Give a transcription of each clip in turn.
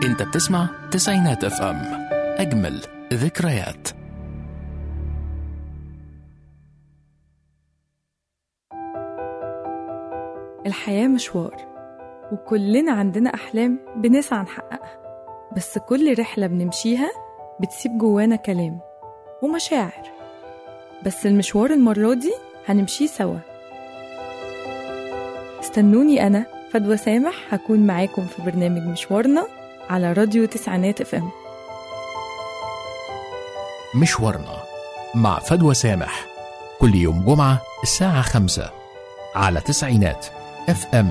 انت بتسمع تسعينات اف ام اجمل ذكريات الحياة مشوار وكلنا عندنا أحلام بنسعى نحققها بس كل رحلة بنمشيها بتسيب جوانا كلام ومشاعر بس المشوار المرة دي هنمشيه سوا استنوني أنا فدوى سامح هكون معاكم في برنامج مشوارنا على راديو تسعينات اف ام مشوارنا مع فدوى سامح كل يوم جمعة الساعة خمسة على تسعينات اف ام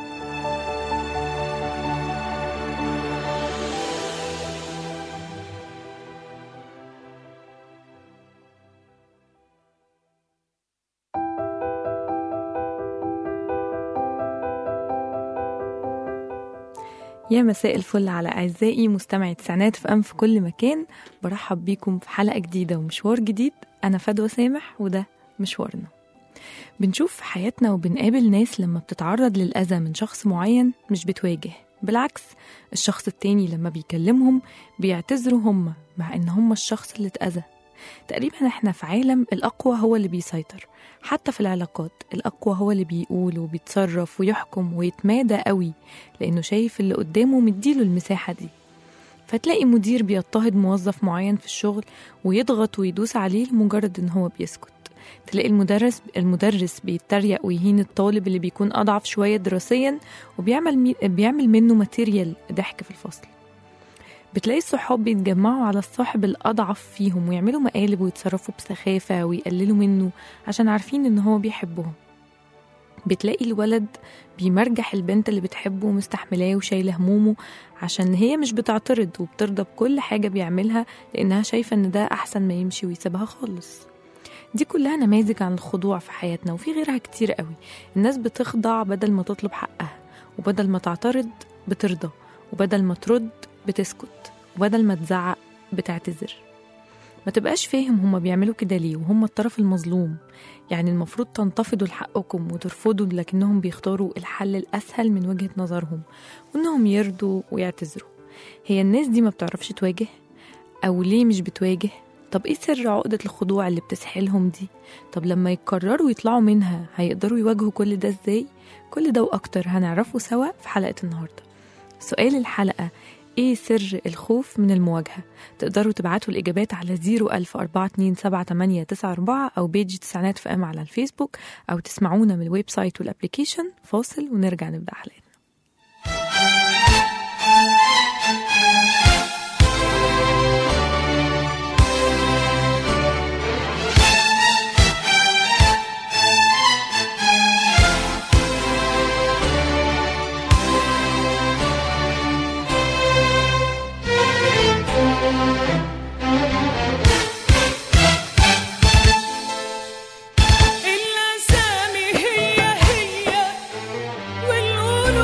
يا مساء الفل على أعزائي مستمعي تسعينات في أم في كل مكان برحب بيكم في حلقة جديدة ومشوار جديد أنا فدوى سامح وده مشوارنا بنشوف في حياتنا وبنقابل ناس لما بتتعرض للأذى من شخص معين مش بتواجه بالعكس الشخص التاني لما بيكلمهم بيعتذروا هم مع إن هم الشخص اللي اتأذى تقريبا احنا في عالم الأقوى هو اللي بيسيطر حتى في العلاقات الأقوى هو اللي بيقول وبيتصرف ويحكم ويتمادى قوي لأنه شايف اللي قدامه مديله المساحة دي فتلاقي مدير بيضطهد موظف معين في الشغل ويضغط ويدوس عليه لمجرد ان هو بيسكت تلاقي المدرس المدرس بيتريق ويهين الطالب اللي بيكون اضعف شويه دراسيا وبيعمل مي... بيعمل منه ماتيريال ضحك في الفصل بتلاقي الصحاب بيتجمعوا على الصاحب الأضعف فيهم ويعملوا مقالب ويتصرفوا بسخافة ويقللوا منه عشان عارفين إن هو بيحبهم بتلاقي الولد بيمرجح البنت اللي بتحبه ومستحملاه وشايله همومه عشان هي مش بتعترض وبترضى بكل حاجة بيعملها لأنها شايفة إن ده أحسن ما يمشي ويسيبها خالص دي كلها نماذج عن الخضوع في حياتنا وفي غيرها كتير قوي الناس بتخضع بدل ما تطلب حقها وبدل ما تعترض بترضى وبدل ما ترد بتسكت وبدل ما تزعق بتعتذر ما تبقاش فاهم هما بيعملوا كده ليه وهم الطرف المظلوم يعني المفروض تنتفضوا لحقكم وترفضوا لكنهم بيختاروا الحل الأسهل من وجهة نظرهم وإنهم يرضوا ويعتذروا هي الناس دي ما بتعرفش تواجه أو ليه مش بتواجه طب ايه سر عقدة الخضوع اللي بتسحلهم دي طب لما يقرروا يطلعوا منها هيقدروا يواجهوا كل ده ازاي كل ده وأكتر هنعرفه سوا في حلقة النهاردة سؤال الحلقة ايه سر الخوف من المواجهة تقدروا تبعتوا الإجابات على 010427894 أو بيج تسعينات في أم على الفيسبوك أو تسمعونا من الويب سايت والأبليكيشن فاصل ونرجع نبدأ حلقتنا الأسامي هي هي والقلوب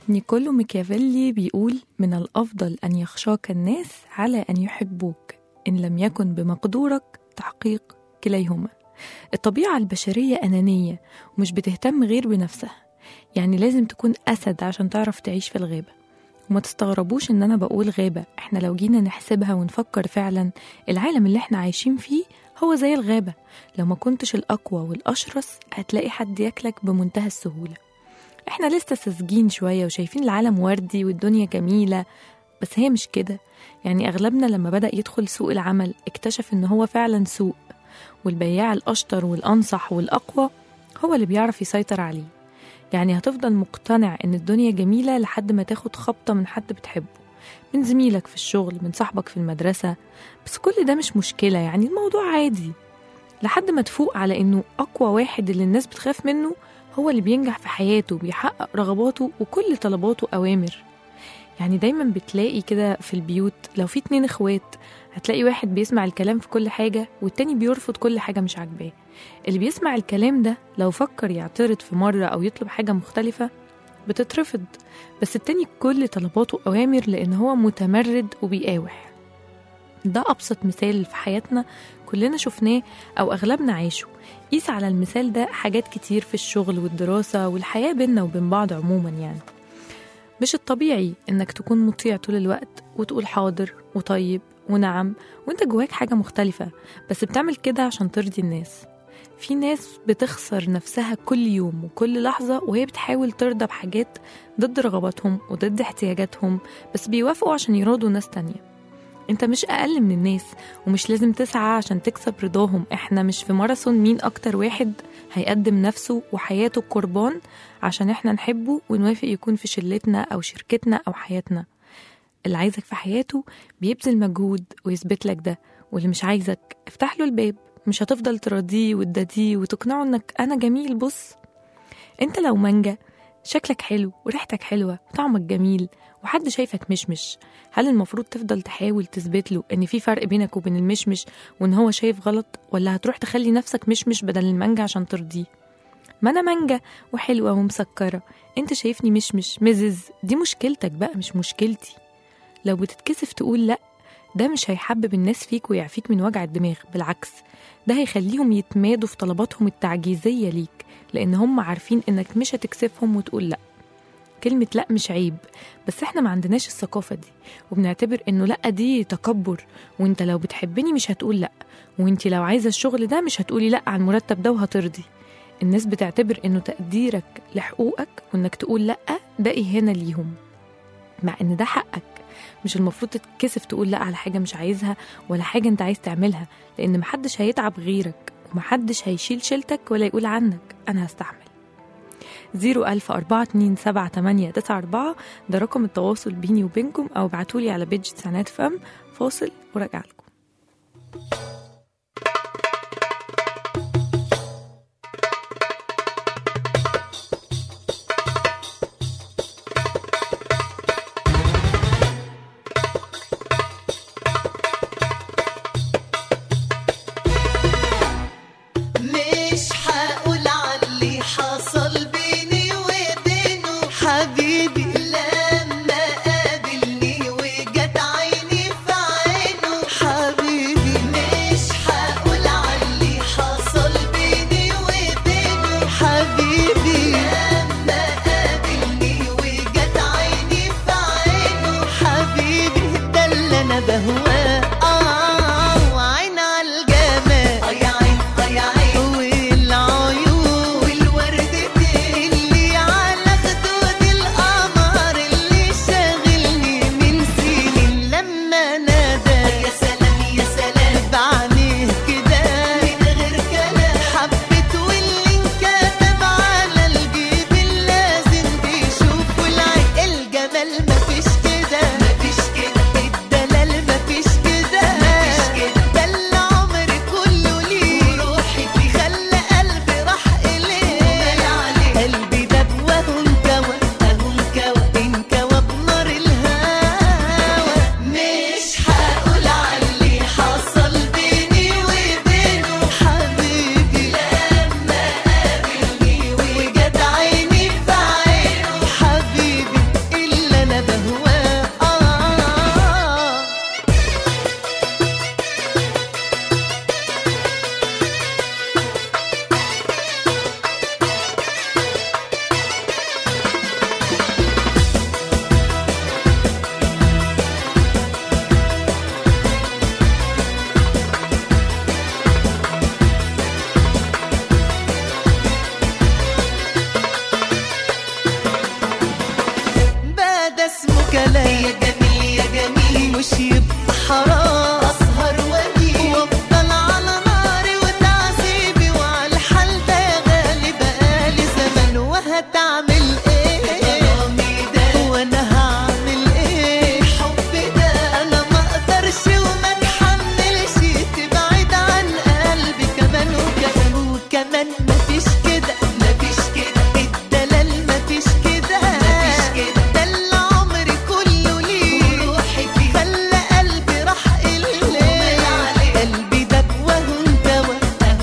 نيكولو ميكافيلي بيقول من الأفضل أن يخشاك الناس على أن يحبوك إن لم يكن بمقدورك تحقيق كليهما الطبيعة البشرية أنانية ومش بتهتم غير بنفسها يعني لازم تكون أسد عشان تعرف تعيش في الغابة وما تستغربوش إن أنا بقول غابة إحنا لو جينا نحسبها ونفكر فعلا العالم اللي إحنا عايشين فيه هو زي الغابة لو ما كنتش الأقوى والأشرس هتلاقي حد ياكلك بمنتهى السهولة احنا لسه ساذجين شوية وشايفين العالم وردي والدنيا جميلة بس هي مش كده يعني أغلبنا لما بدأ يدخل سوق العمل اكتشف إن هو فعلا سوق والبياع الأشطر والأنصح والأقوى هو اللي بيعرف يسيطر عليه يعني هتفضل مقتنع إن الدنيا جميلة لحد ما تاخد خبطة من حد بتحبه من زميلك في الشغل من صاحبك في المدرسة بس كل ده مش مشكلة يعني الموضوع عادي لحد ما تفوق على إنه أقوى واحد اللي الناس بتخاف منه هو اللي بينجح في حياته بيحقق رغباته وكل طلباته أوامر يعني دايما بتلاقي كده في البيوت لو في اتنين اخوات هتلاقي واحد بيسمع الكلام في كل حاجة والتاني بيرفض كل حاجة مش عاجباه اللي بيسمع الكلام ده لو فكر يعترض في مرة أو يطلب حاجة مختلفة بتترفض بس التاني كل طلباته أوامر لأن هو متمرد وبيقاوح ده أبسط مثال في حياتنا كلنا شفناه أو أغلبنا عاشه قيس على المثال ده حاجات كتير في الشغل والدراسة والحياة بينا وبين بعض عموما يعني مش الطبيعي إنك تكون مطيع طول الوقت وتقول حاضر وطيب ونعم وانت جواك حاجة مختلفة بس بتعمل كده عشان ترضي الناس في ناس بتخسر نفسها كل يوم وكل لحظة وهي بتحاول ترضى بحاجات ضد رغباتهم وضد احتياجاتهم بس بيوافقوا عشان يراضوا ناس تانية انت مش اقل من الناس ومش لازم تسعى عشان تكسب رضاهم احنا مش في ماراثون مين اكتر واحد هيقدم نفسه وحياته قربان عشان احنا نحبه ونوافق يكون في شلتنا او شركتنا او حياتنا اللي عايزك في حياته بيبذل مجهود ويثبت لك ده واللي مش عايزك افتح له الباب مش هتفضل تراضيه وتداديه وتقنعه انك انا جميل بص انت لو مانجا شكلك حلو وريحتك حلوة وطعمك جميل وحد شايفك مشمش هل المفروض تفضل تحاول تثبت له ان في فرق بينك وبين المشمش وان هو شايف غلط ولا هتروح تخلي نفسك مشمش بدل المانجا عشان ترضيه ما انا مانجا وحلوة ومسكرة انت شايفني مشمش مزز دي مشكلتك بقى مش مشكلتي لو بتتكسف تقول لأ ده مش هيحبب الناس فيك ويعفيك من وجع الدماغ بالعكس ده هيخليهم يتمادوا في طلباتهم التعجيزية ليك لأن هم عارفين إنك مش هتكسفهم وتقول لأ كلمة لأ مش عيب بس احنا ما عندناش الثقافة دي وبنعتبر إنه لأ دي تكبر وانت لو بتحبني مش هتقول لأ وانت لو عايزة الشغل ده مش هتقولي لأ على المرتب ده وهترضي الناس بتعتبر إنه تقديرك لحقوقك وإنك تقول لأ ده إهانة ليهم مع إن ده حقك مش المفروض تتكسف تقول لا على حاجة مش عايزها ولا حاجة انت عايز تعملها لأن محدش هيتعب غيرك ومحدش هيشيل شيلتك ولا يقول عنك أنا هستحمل زيرو ألف أربعة اتنين سبعة تمانية تسعة أربعة ده رقم التواصل بيني وبينكم أو ابعتولي على بيج تسعينات فم فاصل وراجع لكم مش هقول علي حصل بيني وبينه حبيبي لما قابلني وجت عيني في عينه حبيبي هعمل ايه وانا هعمل ايه الحب ده انا ما اقدرش وما اتحملش تبعد عن قلبي كمان وكمان وكمان مفيش كده مفيش كده الدلال مفيش كده مفيش كده ده اللي عمري كله ليه روحي فيه خلى قلبي راح إليه قلبي ده وهو انكوى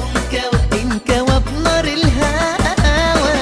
انكوى بنار الهوى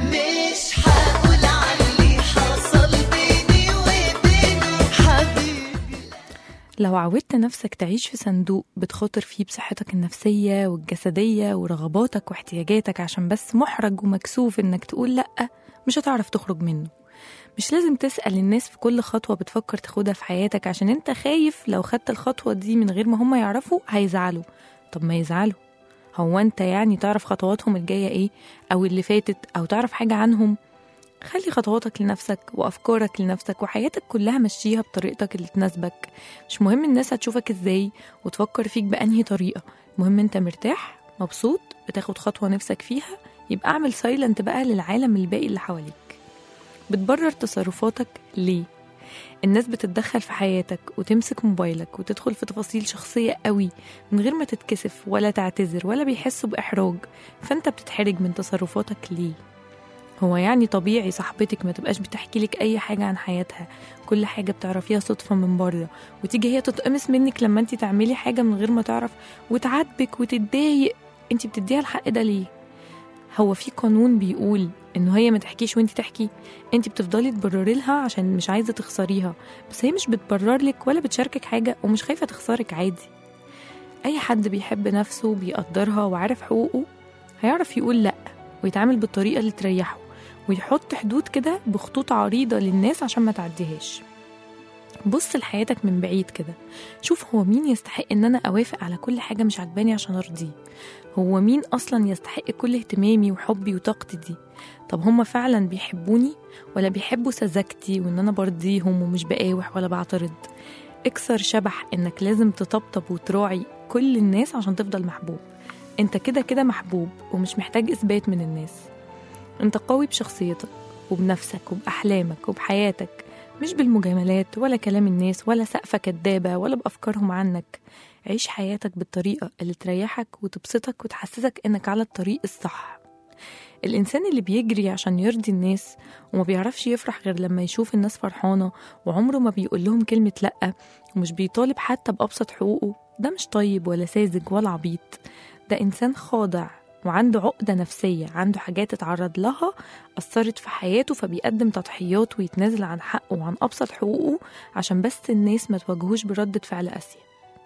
مش هقول علي حصل بيني وبينه حبيبي لو عودت نفسك تعيش في صندوق بتخاطر فيه بصحتك النفسية والجسدية ورغباتك واحتياجاتك عشان بس محرج ومكسوف انك تقول لأ مش هتعرف تخرج منه مش لازم تسأل الناس في كل خطوة بتفكر تاخدها في حياتك عشان انت خايف لو خدت الخطوة دي من غير ما هم يعرفوا هيزعلوا طب ما يزعلوا هو انت يعني تعرف خطواتهم الجاية ايه او اللي فاتت او تعرف حاجة عنهم خلي خطواتك لنفسك وأفكارك لنفسك وحياتك كلها مشيها بطريقتك اللي تناسبك مش مهم الناس هتشوفك ازاي وتفكر فيك بأنهي طريقة المهم انت مرتاح مبسوط بتاخد خطوة نفسك فيها يبقى اعمل سايلنت بقى للعالم الباقي اللي حواليك بتبرر تصرفاتك ليه الناس بتتدخل في حياتك وتمسك موبايلك وتدخل في تفاصيل شخصية قوي من غير ما تتكسف ولا تعتذر ولا بيحسوا بإحراج فأنت بتتحرج من تصرفاتك ليه هو يعني طبيعي صاحبتك ما تبقاش بتحكي لك اي حاجه عن حياتها كل حاجه بتعرفيها صدفه من بره وتيجي هي تتقمص منك لما انت تعملي حاجه من غير ما تعرف وتعاتبك وتتضايق انت بتديها الحق ده ليه هو في قانون بيقول انه هي ما تحكيش وانت تحكي انت بتفضلي تبرري لها عشان مش عايزه تخسريها بس هي مش بتبرر لك ولا بتشاركك حاجه ومش خايفه تخسرك عادي اي حد بيحب نفسه وبيقدرها وعارف حقوقه هيعرف يقول لا ويتعامل بالطريقه اللي تريحه ويحط حدود كده بخطوط عريضة للناس عشان ما تعديهاش بص لحياتك من بعيد كده شوف هو مين يستحق ان انا اوافق على كل حاجة مش عجباني عشان ارضيه هو مين اصلا يستحق كل اهتمامي وحبي وطاقتي دي طب هما فعلا بيحبوني ولا بيحبوا سذاجتي وان انا برضيهم ومش بقاوح ولا بعترض اكسر شبح انك لازم تطبطب وتراعي كل الناس عشان تفضل محبوب انت كده كده محبوب ومش محتاج اثبات من الناس انت قوي بشخصيتك وبنفسك وبأحلامك وبحياتك مش بالمجاملات ولا كلام الناس ولا سقفة كدابة ولا بأفكارهم عنك عيش حياتك بالطريقة اللي تريحك وتبسطك وتحسسك انك على الطريق الصح الإنسان اللي بيجري عشان يرضي الناس وما بيعرفش يفرح غير لما يشوف الناس فرحانة وعمره ما بيقول لهم كلمة لأ ومش بيطالب حتى بأبسط حقوقه ده مش طيب ولا ساذج ولا عبيط ده إنسان خاضع وعنده عقدة نفسية عنده حاجات اتعرض لها أثرت في حياته فبيقدم تضحيات ويتنازل عن حقه وعن أبسط حقوقه عشان بس الناس ما تواجهوش بردة فعل قاسية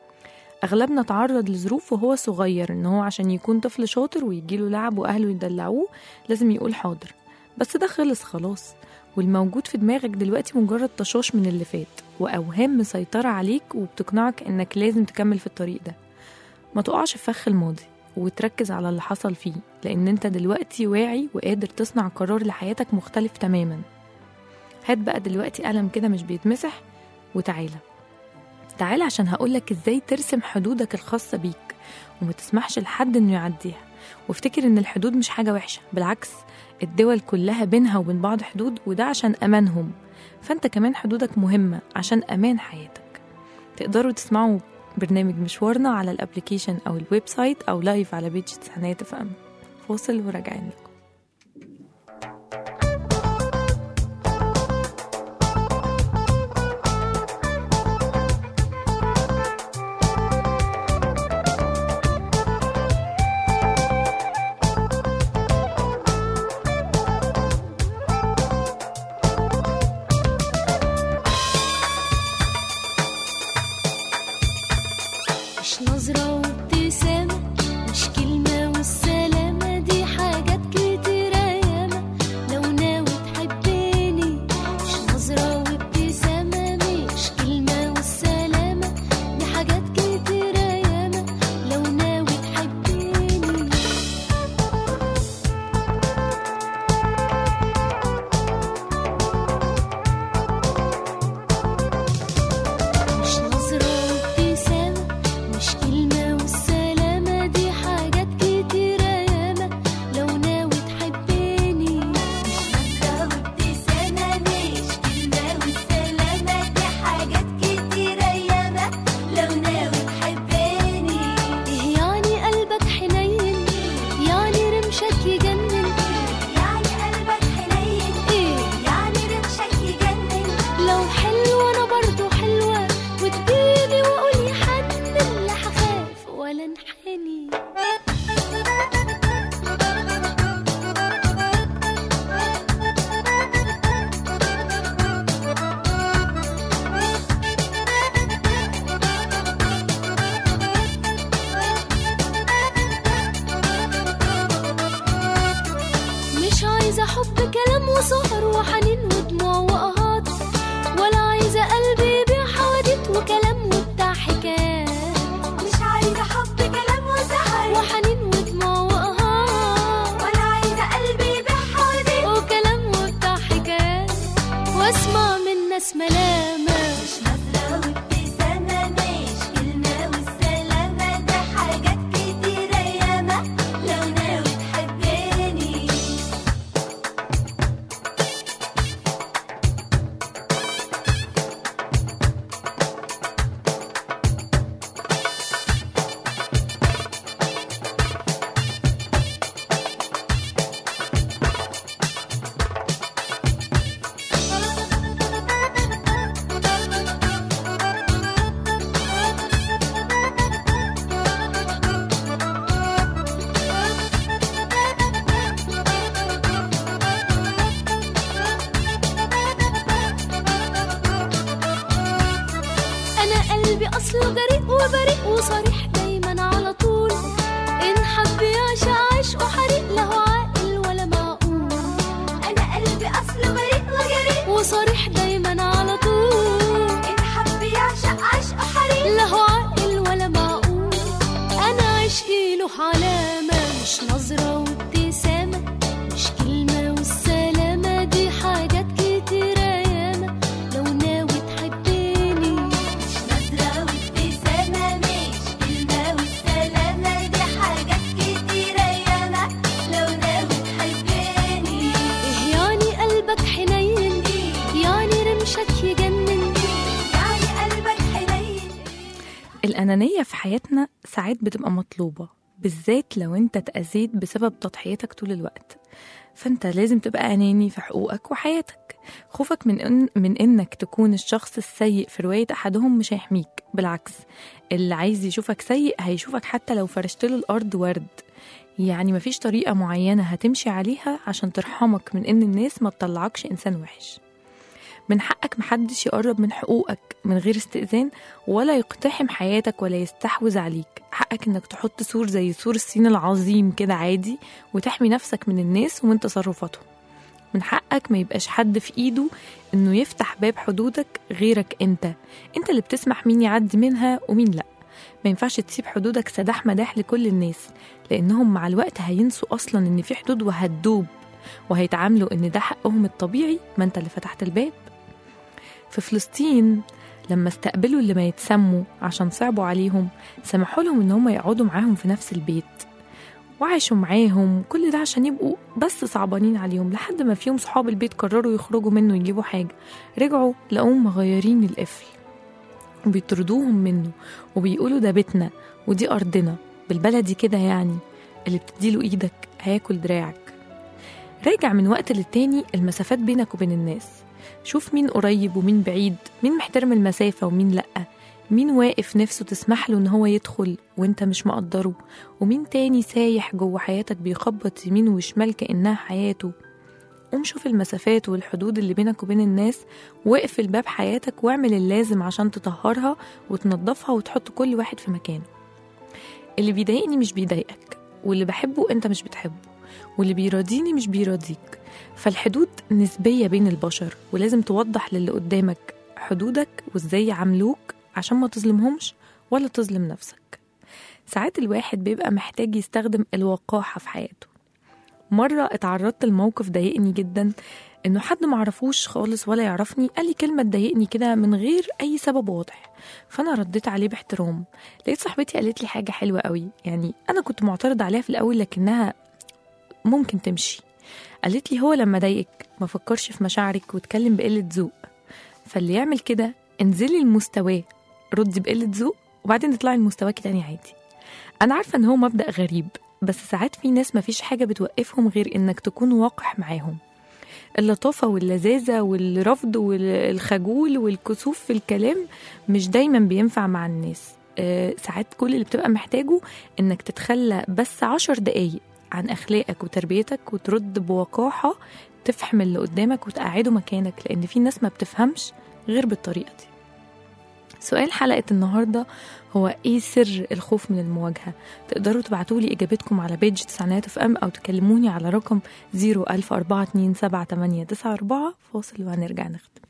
أغلبنا تعرض لظروف وهو صغير إن هو عشان يكون طفل شاطر ويجيله لعب وأهله يدلعوه لازم يقول حاضر بس ده خلص خلاص والموجود في دماغك دلوقتي مجرد طشاش من اللي فات وأوهام مسيطرة عليك وبتقنعك إنك لازم تكمل في الطريق ده ما تقعش في فخ الماضي وتركز على اللي حصل فيه لأن أنت دلوقتي واعي وقادر تصنع قرار لحياتك مختلف تماما هات بقى دلوقتي قلم كده مش بيتمسح وتعالى تعالى عشان هقولك ازاي ترسم حدودك الخاصة بيك وما تسمحش لحد انه يعديها وافتكر ان الحدود مش حاجة وحشة بالعكس الدول كلها بينها وبين بعض حدود وده عشان أمانهم فأنت كمان حدودك مهمة عشان أمان حياتك تقدروا تسمعوا برنامج مشوارنا على الابليكيشن أو الويب سايت أو لايف على بيج تسعينات اف ام فاصل وراجعين لكم مش نظرة وابتسامة مش كلمة والسلامة دي حاجات كتير ناس ملامة مش نظرة وابتسامة مش كلمة والسلامة ده حاجات كتيرة ياما لو ناوي تحبني أنا قلبي أصله جريء وبريء وصريح دايما على طول إن حب يعشق عشقه حريق له عاقل ولا معقول أنا قلبي أصله بريء وجريء وصريح دايما على طول إن حب يعشق عشق حريق له عاقل ولا معقول أنا عشقي له علامة مش نظرة وابتسامة مش كلمة والسلامة دي حاجات كتيرة ياما لو ناوي تحبني مش نظرة وابتسامة مش كلمة والسلامة دي حاجات كتيرة ياما لو ناوي تحبني إيه يعني قلبك حنين يعني رمشك يجنن يعني قلبك حنين الأنانية في حياتنا ساعات بتبقى مطلوبة بالذات لو انت اتأذيت بسبب تضحيتك طول الوقت فانت لازم تبقى أناني في حقوقك وحياتك خوفك من إن من انك تكون الشخص السيء في رواية أحدهم مش هيحميك بالعكس اللي عايز يشوفك سيء هيشوفك حتى لو فرشت له الأرض ورد يعني مفيش طريقة معينة هتمشي عليها عشان ترحمك من إن الناس ما تطلعكش إنسان وحش من حقك محدش يقرب من حقوقك من غير استئذان ولا يقتحم حياتك ولا يستحوذ عليك حقك انك تحط سور زي سور الصين العظيم كده عادي وتحمي نفسك من الناس ومن تصرفاتهم من حقك ما يبقاش حد في ايده انه يفتح باب حدودك غيرك انت انت اللي بتسمح مين يعدي منها ومين لا ما ينفعش تسيب حدودك سداح مداح لكل الناس لانهم مع الوقت هينسوا اصلا ان في حدود وهتدوب وهيتعاملوا ان ده حقهم الطبيعي ما انت اللي فتحت الباب في فلسطين لما استقبلوا اللي ما يتسموا عشان صعبوا عليهم سمحوا لهم ان هم يقعدوا معاهم في نفس البيت وعاشوا معاهم كل ده عشان يبقوا بس صعبانين عليهم لحد ما في يوم صحاب البيت قرروا يخرجوا منه يجيبوا حاجة رجعوا لقوهم مغيرين القفل وبيطردوهم منه وبيقولوا ده بيتنا ودي أرضنا بالبلدي كده يعني اللي بتديله إيدك هياكل دراعك راجع من وقت للتاني المسافات بينك وبين الناس شوف مين قريب ومين بعيد مين محترم المسافة ومين لأ مين واقف نفسه تسمح له ان هو يدخل وانت مش مقدره ومين تاني سايح جوه حياتك بيخبط يمين وشمال كأنها حياته قوم شوف المسافات والحدود اللي بينك وبين الناس واقفل باب حياتك واعمل اللازم عشان تطهرها وتنظفها وتحط كل واحد في مكانه اللي بيضايقني مش بيضايقك واللي بحبه انت مش بتحبه واللي بيراضيني مش بيراضيك فالحدود نسبية بين البشر ولازم توضح للي قدامك حدودك وازاي يعاملوك عشان ما تظلمهمش ولا تظلم نفسك ساعات الواحد بيبقى محتاج يستخدم الوقاحة في حياته مرة اتعرضت لموقف ضايقني جدا انه حد معرفوش خالص ولا يعرفني قال لي كلمة تضايقني كده من غير اي سبب واضح فانا رديت عليه باحترام لقيت صاحبتي قالت لي حاجة حلوة قوي يعني انا كنت معترض عليها في الاول لكنها ممكن تمشي قالت لي هو لما ضايقك ما فكرش في مشاعرك واتكلم بقلة ذوق فاللي يعمل كده انزلي لمستواه ردي بقلة ذوق وبعدين اطلعي لمستواك تاني عادي انا عارفة ان هو مبدأ غريب بس ساعات في ناس مفيش حاجة بتوقفهم غير انك تكون واقح معاهم اللطافة واللذاذة والرفض والخجول والكسوف في الكلام مش دايما بينفع مع الناس آه، ساعات كل اللي بتبقى محتاجه انك تتخلى بس عشر دقايق عن اخلاقك وتربيتك وترد بوقاحة تفهم اللي قدامك وتقعده مكانك لان في ناس ما بتفهمش غير بالطريقة دي سؤال حلقة النهاردة هو ايه سر الخوف من المواجهة تقدروا تبعتوا لي اجابتكم على بيج تسعينات اف ام او تكلموني على رقم 004278994 فاصل وهنرجع نختم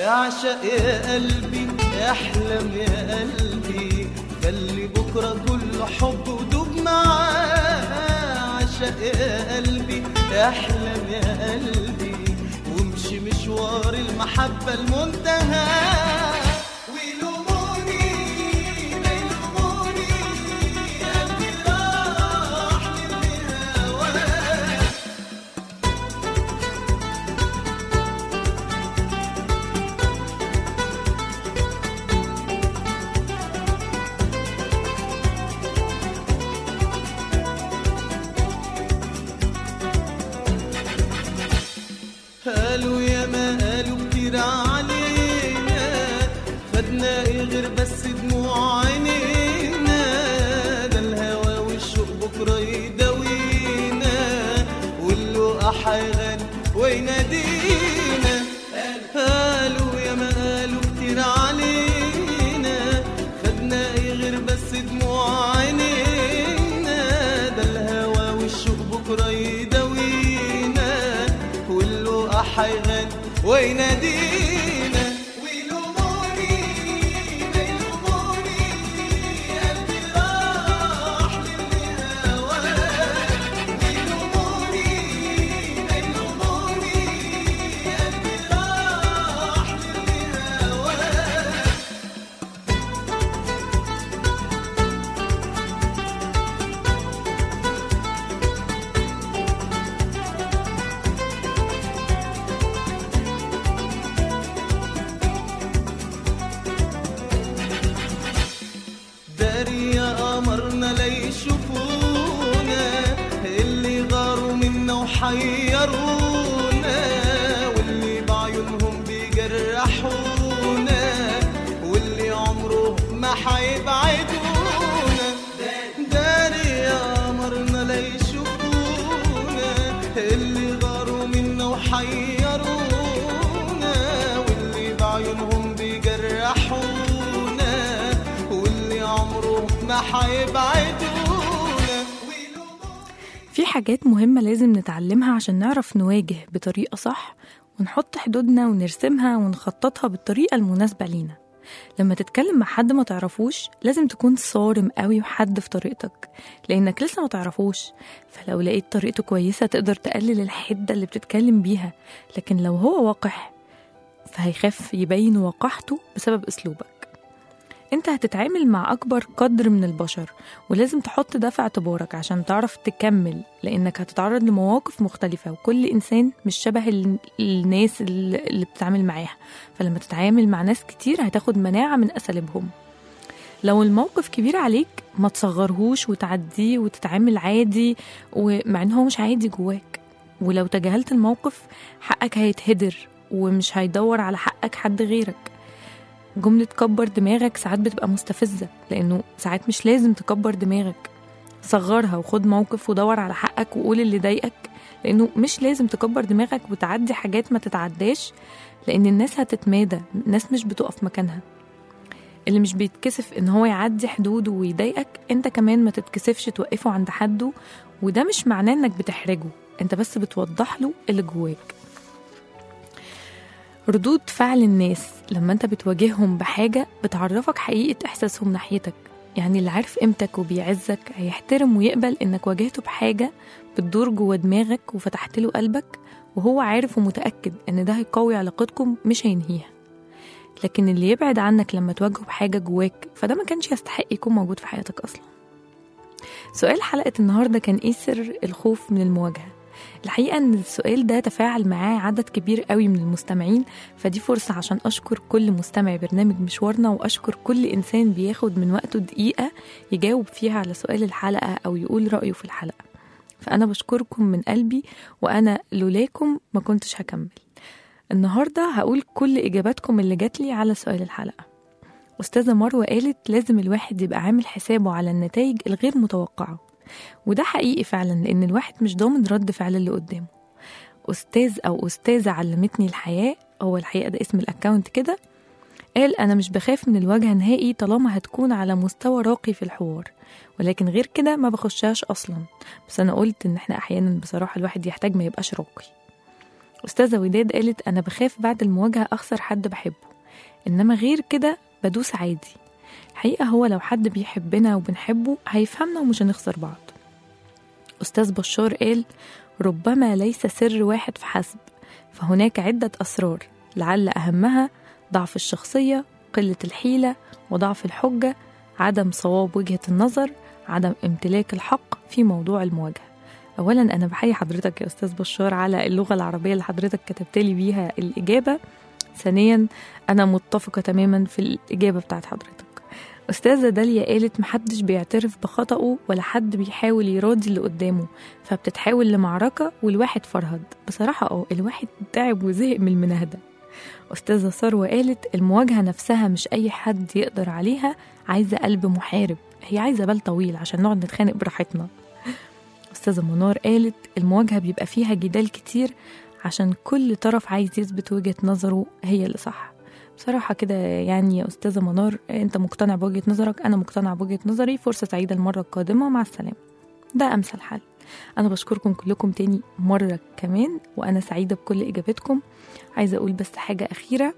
اعشق يا قلبي احلم يا قلبي خلي بكرة كله حب ودوب معاه عشق يا قلبي احلم يا قلبي وامشي مشوار المحبة المنتهى ويلوموني ما يلوموني قلبي راح للهوى قالوا يا ما قالوا كتير علينا خدنا ايه غير بس دموع عينينا ده الهوى والشوق بكره يداوينا واللقا حيغني وينادينا قالوا يا ما قالوا كتير علينا خدنا ايه غير بس دموع عينينا ده الهوى والشوق بكره يداوينا واللقا حيغني وينادينا ويلوموني ما يلوموني قلبي راح للهوى ويلوموني ما يلوموني قلبي راح للهوى داري يا قمرنا لا يشوفونا اللي غاروا منا وحيرونا واللي بعيونهم بيجرحونا واللي عمره ما حيبعدونا داري يا قمرنا لا يشوفونا اللي غاروا منا وحيرونا واللي بعيونهم بيجرحونا واللي عمره ما حيبعدونا في حاجات مهمة لازم نتعلمها عشان نعرف نواجه بطريقة صح ونحط حدودنا ونرسمها ونخططها بالطريقة المناسبة لينا لما تتكلم مع حد ما تعرفوش لازم تكون صارم قوي وحد في طريقتك لانك لسه ما تعرفوش فلو لقيت طريقته كويسة تقدر تقلل الحدة اللي بتتكلم بيها لكن لو هو وقح فهيخاف يبين وقحته بسبب اسلوبك انت هتتعامل مع اكبر قدر من البشر ولازم تحط ده في اعتبارك عشان تعرف تكمل لانك هتتعرض لمواقف مختلفة وكل انسان مش شبه ال- الناس اللي اللي بتتعامل معاها فلما تتعامل مع ناس كتير هتاخد مناعة من اساليبهم لو الموقف كبير عليك ما تصغرهوش وتعديه وتتعامل عادي ومع ان هو مش عادي جواك ولو تجاهلت الموقف حقك هيتهدر ومش هيدور على حقك حد غيرك جملة كبر دماغك ساعات بتبقى مستفزة لأنه ساعات مش لازم تكبر دماغك صغرها وخد موقف ودور على حقك وقول اللي ضايقك لأنه مش لازم تكبر دماغك وتعدي حاجات ما تتعداش لأن الناس هتتمادى الناس مش بتقف مكانها اللي مش بيتكسف ان هو يعدي حدوده ويضايقك انت كمان ما تتكسفش توقفه عند حده وده مش معناه انك بتحرجه انت بس بتوضح له اللي جواك ردود فعل الناس لما انت بتواجههم بحاجة بتعرفك حقيقة احساسهم ناحيتك يعني اللي عارف قيمتك وبيعزك هيحترم ويقبل انك واجهته بحاجة بتدور جوه دماغك وفتحت له قلبك وهو عارف ومتأكد ان ده هيقوي علاقتكم مش هينهيها لكن اللي يبعد عنك لما تواجهه بحاجة جواك فده ما كانش يستحق يكون موجود في حياتك أصلا سؤال حلقة النهاردة كان إيه سر الخوف من المواجهة الحقيقة إن السؤال ده تفاعل معاه عدد كبير قوي من المستمعين فدي فرصة عشان أشكر كل مستمع برنامج مشوارنا وأشكر كل إنسان بياخد من وقته دقيقة يجاوب فيها على سؤال الحلقة أو يقول رأيه في الحلقة فأنا بشكركم من قلبي وأنا لولاكم ما كنتش هكمل النهاردة هقول كل إجاباتكم اللي جاتلي على سؤال الحلقة أستاذة مروة قالت لازم الواحد يبقى عامل حسابه على النتائج الغير متوقعة وده حقيقي فعلا لأن الواحد مش ضامن رد فعل اللي قدامه أستاذ أو أستاذة علمتني الحياة هو الحقيقة ده اسم الأكاونت كده قال أنا مش بخاف من الواجهة نهائي طالما هتكون على مستوى راقي في الحوار ولكن غير كده ما بخشهاش أصلا بس أنا قلت إن إحنا أحيانا بصراحة الواحد يحتاج ما يبقاش راقي أستاذة وداد قالت أنا بخاف بعد المواجهة أخسر حد بحبه إنما غير كده بدوس عادي الحقيقة هو لو حد بيحبنا وبنحبه هيفهمنا ومش هنخسر بعض أستاذ بشار قال ربما ليس سر واحد فحسب فهناك عدة أسرار لعل أهمها ضعف الشخصية قلة الحيلة وضعف الحجة عدم صواب وجهة النظر عدم امتلاك الحق في موضوع المواجهة أولا أنا بحيي حضرتك يا أستاذ بشار على اللغة العربية اللي حضرتك كتبت لي بيها الإجابة ثانيا أنا متفقة تماما في الإجابة بتاعت حضرتك أستاذة داليا قالت محدش بيعترف بخطأه ولا حد بيحاول يراضي اللي قدامه فبتتحول لمعركة والواحد فرهد بصراحة اه الواحد تعب وزهق من المناهدة أستاذة ثروة قالت المواجهة نفسها مش أي حد يقدر عليها عايزة قلب محارب هي عايزة بال طويل عشان نقعد نتخانق براحتنا أستاذة منار قالت المواجهة بيبقى فيها جدال كتير عشان كل طرف عايز يثبت وجهة نظره هي اللي صح بصراحة كده يعني يا أستاذة منار أنت مقتنع بوجهة نظرك أنا مقتنع بوجهة نظري فرصة سعيدة المرة القادمة ومع السلامة ده أمثل حل أنا بشكركم كلكم تاني مرة كمان وأنا سعيدة بكل إجابتكم عايزة أقول بس حاجة أخيرة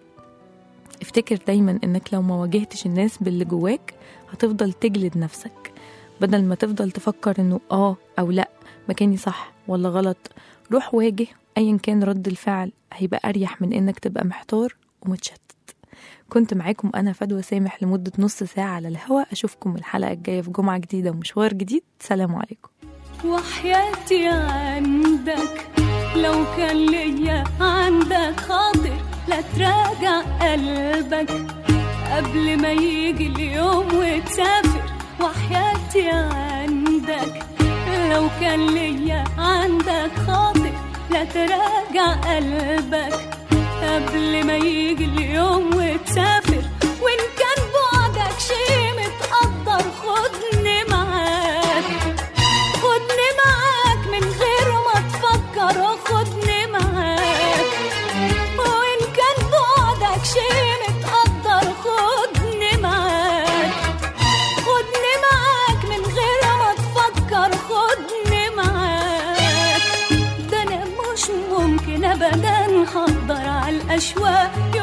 افتكر دايما إنك لو ما واجهتش الناس باللي جواك هتفضل تجلد نفسك بدل ما تفضل تفكر إنه آه أو لأ مكاني صح ولا غلط روح واجه أيا كان رد الفعل هيبقى أريح من إنك تبقى محتار ومتشتت كنت معاكم أنا فدوى سامح لمدة نص ساعة على الهوا أشوفكم الحلقة الجاية في جمعة جديدة ومشوار جديد سلام عليكم وحياتي عندك لو كان ليا عندك خاطر لا تراجع قلبك قبل ما يجي اليوم وتسافر وحياتي عندك لو كان ليا عندك خاطر لا تراجع قلبك قبل ما يجي اليوم وتسافر وإن كان بعدك شي متقدر خدني معاك خدني معاك من غير ما تفكر خدني معاك وإن كان بعدك شي متقدر خدني معاك خدني معاك من غير ما تفكر خدني معاك ده أنا مش ممكن أبدا هقدر على الأشواق